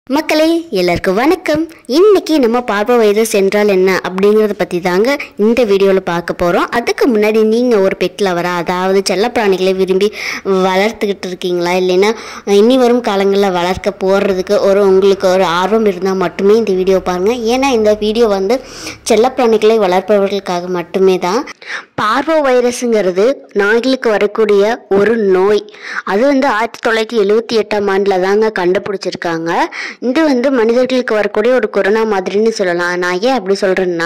மக்களே எல்லாருக்கும் வணக்கம் இன்னைக்கு நம்ம பார்வை வைரஸ் என்றால் என்ன அப்படிங்கிறத பற்றி தாங்க இந்த வீடியோவில் பார்க்க போகிறோம் அதுக்கு முன்னாடி நீங்கள் ஒரு பெட் லவரா அதாவது செல்லப்பிராணிகளை விரும்பி வளர்த்துக்கிட்டு இருக்கீங்களா இல்லைன்னா இனி வரும் காலங்களில் வளர்க்க போடுறதுக்கு ஒரு உங்களுக்கு ஒரு ஆர்வம் இருந்தால் மட்டுமே இந்த வீடியோ பாருங்கள் ஏன்னா இந்த வீடியோ வந்து செல்லப்பிராணிகளை வளர்ப்பவர்களுக்காக மட்டுமே தான் பார்வோ வைரஸுங்கிறது நாய்களுக்கு வரக்கூடிய ஒரு நோய் அது வந்து ஆயிரத்தி தொள்ளாயிரத்தி எழுவத்தி எட்டாம் ஆண்டில் தாங்க கண்டுபிடிச்சிருக்காங்க இது வந்து மனிதர்களுக்கு வரக்கூடிய ஒரு கொரோனா மாதிரின்னு சொல்லலாம் நான் ஏன் அப்படி சொல்கிறேன்னா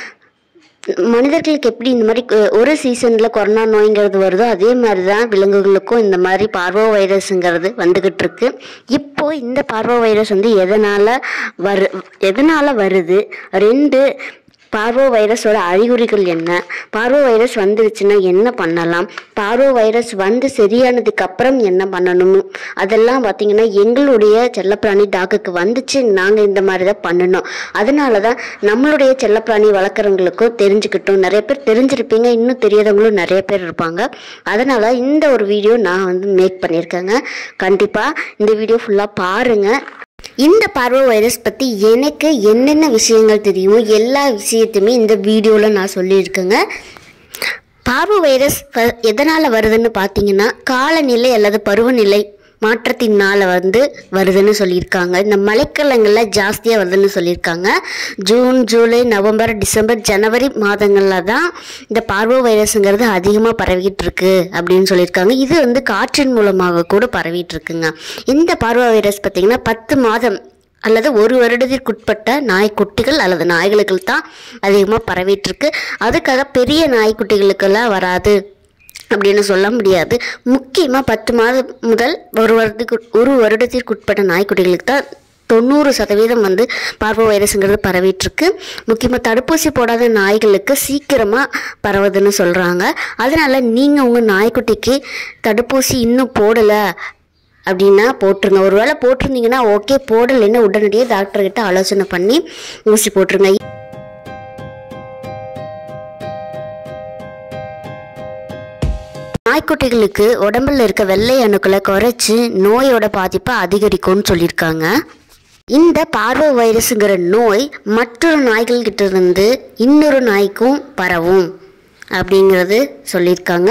மனிதர்களுக்கு எப்படி இந்த மாதிரி கொ- ஒரு சீசனில் கொரோனா நோய்ங்கிறது வருதோ அதே மாதிரி தான் விலங்குகளுக்கும் இந்த மாதிரி பார்வோ வைரஸுங்கிறது வந்துக்கிட்டு இருக்கு இப்போ இந்த பார்வோ வைரஸ் வந்து எதனால் வரு எதனால் வருது ரெண்டு பார்வோ வைரஸோட அறிகுறிகள் என்ன பார்வோ வைரஸ் வந்துருச்சுன்னா என்ன பண்ணலாம் பார்வோ வைரஸ் வந்து சரியானதுக்கு அப்புறம் என்ன பண்ணணும் அதெல்லாம் பார்த்தீங்கன்னா எங்களுடைய செல்லப்பிராணி டாக்குக்கு வந்துச்சு நாங்கள் இந்த மாதிரி தான் பண்ணணும் அதனால தான் நம்மளுடைய செல்லப்பிராணி வளர்க்குறவங்களுக்கும் தெரிஞ்சுக்கிட்டோம் நிறைய பேர் தெரிஞ்சிருப்பீங்க இன்னும் தெரியாதவங்களும் நிறைய பேர் இருப்பாங்க அதனால இந்த ஒரு வீடியோ நான் வந்து மேக் பண்ணியிருக்கேங்க கண்டிப்பாக இந்த வீடியோ ஃபுல்லாக பாருங்கள் இந்த பார்வை வைரஸ் பற்றி எனக்கு என்னென்ன விஷயங்கள் தெரியுமோ எல்லா விஷயத்தையுமே இந்த வீடியோவில் நான் சொல்லியிருக்கேங்க பார்வை வைரஸ் வ- எதனால் வருதுன்னு பார்த்தீங்கன்னா காலநிலை அல்லது பருவநிலை மாற்றத்தினால் வந்து வருதுன்னு சொல்லியிருக்காங்க இந்த மழைக்காலங்களில் ஜாஸ்தியாக வருதுன்னு சொல்லியிருக்காங்க ஜூன் ஜூலை நவம்பர் டிசம்பர் ஜனவரி மாதங்களில் தான் இந்த பார்வோ வைரஸுங்கிறது அதிகமாக பரவிட்டு இருக்கு அப்படின்னு சொல்லியிருக்காங்க இது வந்து காற்றின் மூலமாக கூட பரவிட்டு இருக்குங்க இந்த பார்வோ வைரஸ் பார்த்திங்கன்னா பத்து மாதம் அல்லது ஒரு வருடத்திற்குட்பட்ட நாய்க்குட்டிகள் அல்லது நாய்களுக்கு தான் அதிகமாக பரவிட்டு இருக்கு அதுக்காக பெரிய நாய்க்குட்டிகளுக்கெல்லாம் வராது அப்படின்னு சொல்ல முடியாது முக்கியமாக பத்து மாதம் முதல் ஒரு வருடத்துக்கு ஒரு வருடத்திற்குட்பட்ட நாய்க்குட்டிகளுக்கு தான் தொண்ணூறு சதவீதம் வந்து பார்வோ வைரஸுங்கிறது பரவிட்டு இருக்கு முக்கியமாக தடுப்பூசி போடாத நாய்களுக்கு சீக்கிரமாக பரவுதுன்னு சொல்கிறாங்க அதனால நீங்கள் உங்கள் நாய்க்குட்டிக்கு தடுப்பூசி இன்னும் போடலை அப்படின்னா போட்டுருங்க ஒருவேளை போட்டிருந்தீங்கன்னா ஓகே போடலைன்னா உடனடியாக டாக்டர்கிட்ட ஆலோசனை பண்ணி ஊசி போட்டுருங்க நாய்க்குட்டிகளுக்கு உடம்புல இருக்க வெள்ளை அணுக்களை குறைச்சி நோயோட பாதிப்பை அதிகரிக்கும்னு சொல்லியிருக்காங்க இந்த பார்வை வைரஸுங்கிற நோய் மற்றொரு நாய்கள்கிட்ட இருந்து இன்னொரு நாய்க்கும் பரவும் அப்படிங்கிறது சொல்லியிருக்காங்க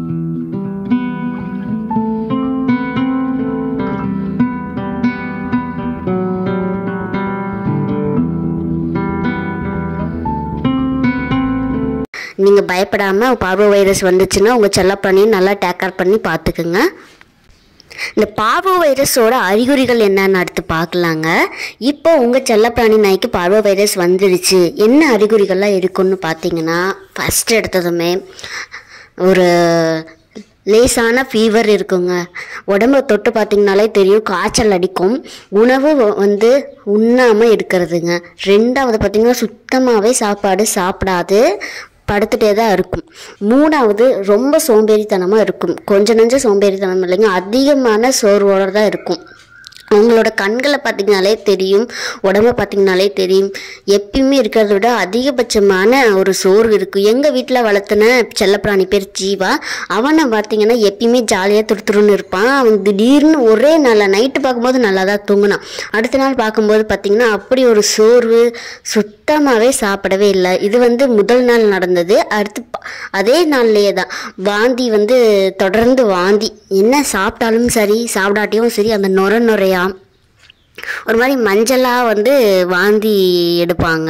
நீங்கள் பயப்படாமல் பார்வை வைரஸ் வந்துச்சுன்னா உங்கள் செல்லப்பிராணியை நல்லா டேக்கர் பண்ணி பார்த்துக்குங்க இந்த பார்வை வைரஸோட அறிகுறிகள் என்னன்னு அடுத்து பார்க்கலாங்க இப்போ உங்கள் செல்லப்பிராணி நாய்க்கு பார்வை வைரஸ் வந்துடுச்சு என்ன அறிகுறிகள்லாம் இருக்குன்னு பார்த்தீங்கன்னா ஃபஸ்ட் எடுத்ததுமே ஒரு லேசான ஃபீவர் இருக்குங்க உடம்ப தொட்டு பார்த்தீங்கனாலே தெரியும் காய்ச்சல் அடிக்கும் உணவு வ- வந்து உண்ணாமல் இருக்கிறதுங்க ரெண்டாவது பார்த்தீங்கன்னா சுத்தமாகவே சாப்பாடு சாப்பிடாது படுத்துட்டே தான் இருக்கும் மூணாவது ரொம்ப சோம்பேறித்தனமாக இருக்கும் கொஞ்ச நஞ்ச சோம்பேறித்தனம் இல்லைங்க அதிகமான சோர்வோடு தான் இருக்கும் அவங்களோட கண்களை பார்த்தீங்கனாலே தெரியும் உடம்ப பார்த்தீங்கனாலே தெரியும் எப்பயுமே இருக்கிறத விட அதிகபட்சமான ஒரு சோர்வு இருக்கும் எங்கள் வீட்டில் வளர்த்துன செல்லப்பிராணி பேர் ஜீவா அவனை பார்த்தீங்கன்னா எப்பயுமே ஜாலியாக துருத்துருன்னு இருப்பான் அவன் திடீர்னு ஒரே நாளில் நைட்டு பார்க்கும்போது நல்லா தான் தூங்கினான் அடுத்த நாள் பார்க்கும்போது பார்த்தீங்கன்னா அப்படி ஒரு சோர்வு சுத்தமாகவே சாப்பிடவே இல்லை இது வந்து முதல் நாள் நடந்தது அடுத்து ப- அதே நாள்லேயே தான் வாந்தி வந்து தொடர்ந்து வாந்தி என்ன சாப்பிட்டாலும் சரி சாப்பிடாட்டியும் சரி அந்த நுர நுரையா ஒரு மாதிரி மஞ்சளாக வந்து வாந்தி எடுப்பாங்க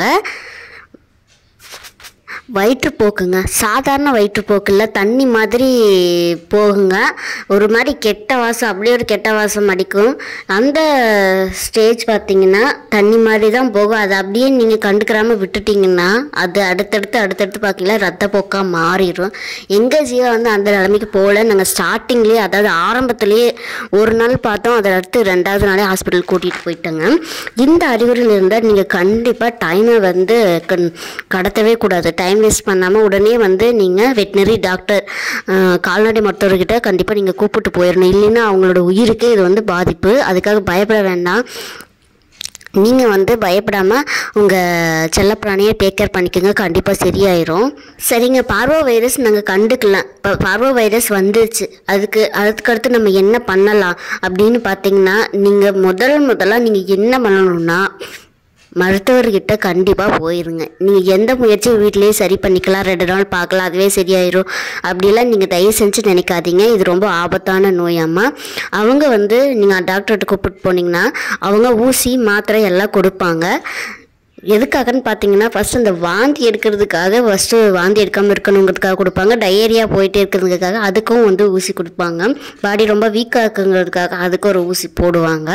வயிற்றுப்போக்குங்க சாதாரண வயிற்றுப்போக்கில் தண்ணி மாதிரி போகுங்க ஒரு மாதிரி கெட்ட வாசம் அப்படியே ஒரு கெட்ட வாசம் அடிக்கும் அந்த ஸ்டேஜ் பார்த்தீங்கன்னா தண்ணி மாதிரி தான் போகும் அதை அப்படியே நீங்கள் கண்டுக்கிறாமல் விட்டுட்டீங்கன்னா அது அடுத்தடுத்து அடுத்தடுத்து பார்த்தீங்கன்னா ரத்தப்போக்காக மாறிடும் எங்கள் ஜீவா வந்து அந்த நிலைமைக்கு போகல நாங்கள் ஸ்டார்டிங்லேயே அதாவது ஆரம்பத்திலேயே ஒரு நாள் பார்த்தோம் அதை அடுத்து ரெண்டாவது நாளே ஹாஸ்பிட்டல் கூட்டிகிட்டு போயிட்டோங்க இந்த அறிகுறியில் இருந்தால் நீங்கள் கண்டிப்பாக டைமை வந்து கண் கடத்தவே கூடாது டைம் வேஸ்ட் பண்ணாமல் உடனே வந்து நீங்கள் வெட்டினரி டாக்டர் கால்நடை மருத்துவர்கிட்ட கண்டிப்பாக நீங்கள் கூப்பிட்டு போயிடணும் இல்லைன்னா அவங்களோட உயிருக்கே இது வந்து பாதிப்பு அதுக்காக பயப்பட வேண்டாம் நீங்கள் வந்து பயப்படாமல் உங்கள் செல்லப்பிராணியை டேக் கேர் பண்ணிக்கோங்க கண்டிப்பாக சரியாயிரும் சரிங்க பார்வோ வைரஸ் நாங்கள் கண்டுக்கலாம் இப்போ பார்வோ வைரஸ் வந்துருச்சு அதுக்கு அதுக்கடுத்து நம்ம என்ன பண்ணலாம் அப்படின்னு பார்த்தீங்கன்னா நீங்கள் முதல் முதல்ல நீங்கள் என்ன பண்ணணும்னா மருத்துவர்கிட்ட கண்டிப்பாக போயிருங்க நீங்கள் எந்த முயற்சியும் வீட்டிலேயே சரி பண்ணிக்கலாம் ரெண்டு நாள் பார்க்கலாம் அதுவே சரியாயிரும் அப்படிலாம் நீங்கள் தயவு செஞ்சு நினைக்காதீங்க இது ரொம்ப ஆபத்தான நோயாம்மா அவங்க வந்து நீங்கள் டாக்டர்கிட்ட கூப்பிட்டு போனீங்கன்னா அவங்க ஊசி மாத்திரை எல்லாம் கொடுப்பாங்க எதுக்காகன்னு பார்த்தீங்கன்னா ஃபஸ்ட்டு இந்த வாந்தி எடுக்கிறதுக்காக ஃபஸ்ட்டு வாந்தி எடுக்காமல் இருக்கணுங்கிறதுக்காக கொடுப்பாங்க டயேரியா போயிட்டே இருக்கிறதுக்காக அதுக்கும் வந்து ஊசி கொடுப்பாங்க பாடி ரொம்ப வீக்காக இருக்குங்கிறதுக்காக அதுக்கு ஒரு ஊசி போடுவாங்க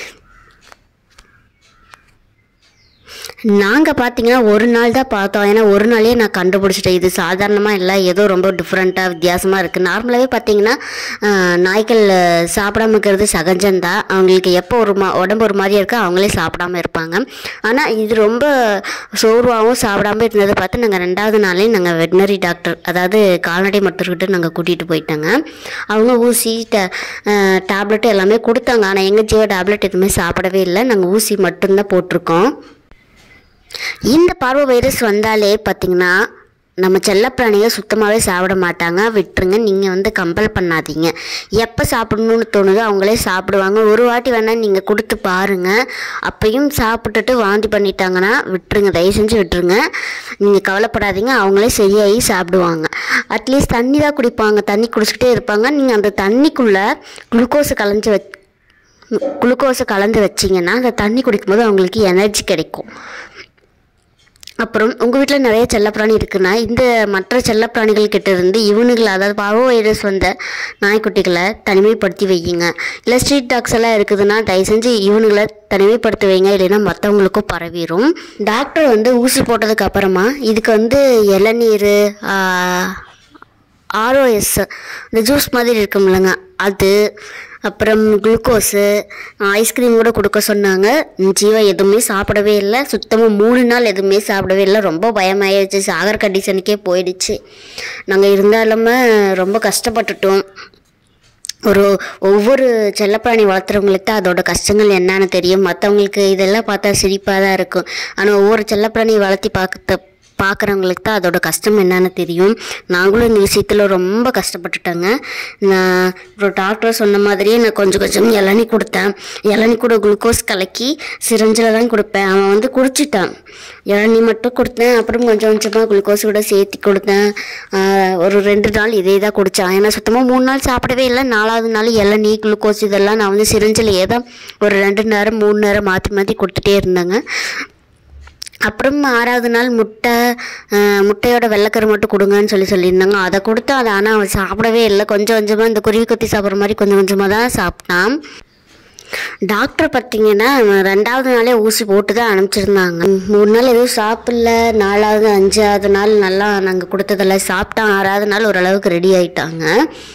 நாங்கள் பார்த்தீங்கன்னா ஒரு நாள் தான் பார்த்தோம் ஏன்னா ஒரு நாளே நான் கண்டுபிடிச்சிட்டேன் இது சாதாரணமாக இல்லை ஏதோ ரொம்ப டிஃப்ரெண்ட்டாக வித்தியாசமாக இருக்குது நார்மலாகவே பார்த்தீங்கன்னா ஆஹ், நாய்கள் சாப்பிடாம இருக்கிறது சகஜம்தான் அவங்களுக்கு எப்போ ஒரு மா உடம்பு ஒரு மாதிரியா இருக்கோ அவங்களே சாப்பிடாம இருப்பாங்க ஆனால் இது ரொம்ப சோர்வாகவும் சாப்பிடாம இருந்ததை பார்த்து நாங்கள் ரெண்டாவது நாளே நாங்கள் வெட்டினரி டாக்டர் அதாவது கால்நடை மருத்துவர்கிட்ட நாங்கள் கூட்டிகிட்டு போயிட்டாங்க அவங்க ஊசி ட டேப்லெட் எல்லாமே கொடுத்தாங்க ஆனால் எங்கள் ஜீவ டேப்லெட் எதுவுமே சாப்பிடவே இல்லை நாங்கள் ஊசி மட்டும்தான் போட்டிருக்கோம் இந்த பார்வை வைரஸ் வந்தாலே பார்த்தீங்கன்னா நம்ம செல்லப்பிராணிங்க சுத்தமாகவே சாப்பிட மாட்டாங்க விட்டுருங்க நீங்கள் வந்து கம்பல் பண்ணாதீங்க எப்போ சாப்பிடணும்னு தோணுதோ அவங்களே சாப்பிடுவாங்க ஒரு வாட்டி வேணால் நீங்கள் கொடுத்து பாருங்கள் அப்பையும் சாப்பிட்டுட்டு வாந்தி பண்ணிட்டாங்கன்னா விட்டுருங்க தயவு செஞ்சு விட்டுருங்க நீங்கள் கவலைப்படாதீங்க அவங்களே சரியாகி சாப்பிடுவாங்க அட்லீஸ்ட் தண்ணி தான் குடிப்பாங்க தண்ணி குடிச்சிக்கிட்டே இருப்பாங்க நீங்கள் அந்த தண்ணிக்குள்ளே குளுக்கோஸ் கலந்து வச் குளுக்கோஸை கலந்து வச்சிங்கன்னா அந்த தண்ணி குடிக்கும்போது அவங்களுக்கு எனர்ஜி கிடைக்கும் அப்புறம் உங்கள் வீட்டில் நிறைய செல்லப்பிராணி இருக்குன்னா இந்த மற்ற செல்லப்பிராணிகள் கிட்ட இருந்து இவனுங்களை அதாவது பார்வோ வைரஸ் வந்த நாய்க்குட்டிகளை தனிமைப்படுத்தி வையுங்க இல்லை ஸ்ட்ரீட் டாக்ஸ் எல்லாம் இருக்குதுன்னா தயவு செஞ்சு இவனுங்களை தனிமைப்படுத்தி வைங்க இல்லைன்னா மற்றவங்களுக்கும் பரவிடும் டாக்டர் வந்து ஊசி போட்டதுக்கு அப்புறமா இதுக்கு வந்து இளநீர் ஆர்ஓஎஸ் இந்த ஜூஸ் மாதிரி இருக்கும்லங்க அது அப்புறம் குளுக்கோஸு ஐஸ்கிரீம் கூட கொடுக்க சொன்னாங்க ம், ஜீவா எதுவுமே சாப்பிடவே இல்லை சுத்தமாக மூணு நாள் எதுவுமே சாப்பிடவே இல்லை ரொம்ப பயமாயிருச்சு சாகர் கண்டிஷனுக்கே போயிடுச்சு நாங்கள் இருந்தாலுமே ரொம்ப கஷ்டப்பட்டுட்டோம் ஒரு ஒவ்வொரு செல்லப்பிராணி வளர்த்துறவங்களுக்கு தான் அதோட கஷ்டங்கள் என்னன்னு தெரியும் மற்றவங்களுக்கு இதெல்லாம் பார்த்தா சிரிப்பாக தான் இருக்கும் ஆனால் ஒவ்வொரு செல்லப்பிராணி வளர்த்தி பார்க்க பார்க்குறவங்களுக்கு தான் அதோட கஷ்டம் என்னன்னு தெரியும் நாங்களும் இந்த விஷயத்தில் ரொம்ப கஷ்டப்பட்டுட்டேங்க நான் இப்போ டாக்டர் சொன்ன மாதிரியே நான் கொஞ்சம் கொஞ்சம் இளநீ கொடுத்தேன் இளநீ கூட குளுக்கோஸ் கலக்கி சிரஞ்சில் தான் கொடுப்பேன் அவன் வந்து குடிச்சிட்டான் இளநீ மட்டும் கொடுத்தேன் அப்புறம் கொஞ்சம் கொஞ்சமாக குளுக்கோஸ் கூட சேர்த்து கொடுத்தேன் ஆஹ் ஒரு ரெண்டு நாள் இதே தான் குடித்தான் ஏன்னா சுத்தமாக மூணு நாள் சாப்பிடவே இல்லை நாலாவது நாள் இளநீ குளுக்கோஸ் இதெல்லாம் நான் வந்து சிரஞ்சிலேயே தான் ஒரு ரெண்டு நேரம் மூணு நேரம் மாற்றி மாற்றி கொடுத்துட்டே இருந்தேங்க அப்புறம் ஆறாவது நாள் முட்டை அஹ், முட்டையோட வெள்ளைக்கரு மட்டும் கொடுங்கன்னு சொல்லி சொல்லியிருந்தாங்க அதை கொடுத்தா அதை ஆனால் அவன் சாப்பிடவே இல்லை கொஞ்சம் கொஞ்சமாக இந்த குருவி கொத்தி சாப்பிட்ற மாதிரி கொஞ்சம் கொஞ்சமாக தான் சாப்பிட்டான் டாக்டர் பார்த்தீங்கன்னா ரெண்டாவது நாளே ஊசி போட்டு தான் அனுப்பிச்சிருந்தாங்க மூணு நாள் எதுவும் சாப்பிடல நாலாவது அஞ்சாவது நாள் நல்லா நாங்கள் கொடுத்ததெல்லாம் சாப்பிட்டான் ஆறாவது நாள் ஓரளவுக்கு ரெடி ஆயிட்டாங்க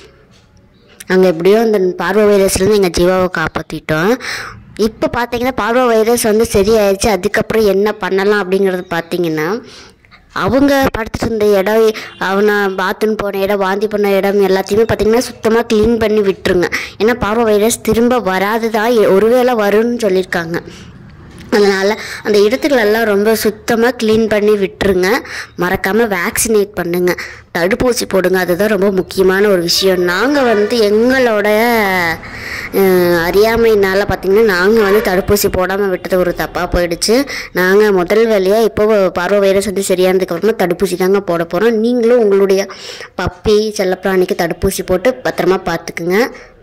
நாங்கள் எப்படியோ அந்த பார்வை வைரஸ்லேருந்து எங்கள் ஜீவாவை காப்பாற்றிட்டோம் இப்போ பார்த்தீங்கன்னா பார்வை வைரஸ் வந்து சரியாயிடுச்சு அதுக்கப்புறம் என்ன பண்ணலாம் அப்படிங்கிறது பார்த்தீங்கன்னா அவங்க படுத்துட்டு இருந்த இடம் அவனை பாத்ரூம் போன இடம் வாந்தி பண்ண இடம் எல்லாத்தையுமே பார்த்தீங்கன்னா சுத்தமாக க்ளீன் பண்ணி விட்டுருங்க ஏன்னா பார்வை வைரஸ் திரும்ப வராது தான் ஒருவேளை வரும்னு சொல்லியிருக்காங்க அதனால் அந்த இடத்துகளெல்லாம் ரொம்ப சுத்தமாக க்ளீன் பண்ணி விட்டுருங்க மறக்காமல் வேக்சினேட் பண்ணுங்க தடுப்பூசி போடுங்க அதுதான் ரொம்ப முக்கியமான ஒரு விஷயம் நாங்கள் வந்து எங்களோட அஹ், அறியாமையினால் பார்த்திங்கன்னா நாங்கள் வந்து தடுப்பூசி போடாமல் விட்டது ஒரு தப்பாக போயிடுச்சு நாங்கள் முதல் வேலையாக இப்போ பார்வை வைரஸ் வந்து சரியானதுக்கு அப்புறமா தடுப்பூசி தாங்க போட போகிறோம் நீங்களும் உங்களுடைய பப்பி செல்லப்பிராணிக்கு தடுப்பூசி போட்டு பத்திரமா பார்த்துக்குங்க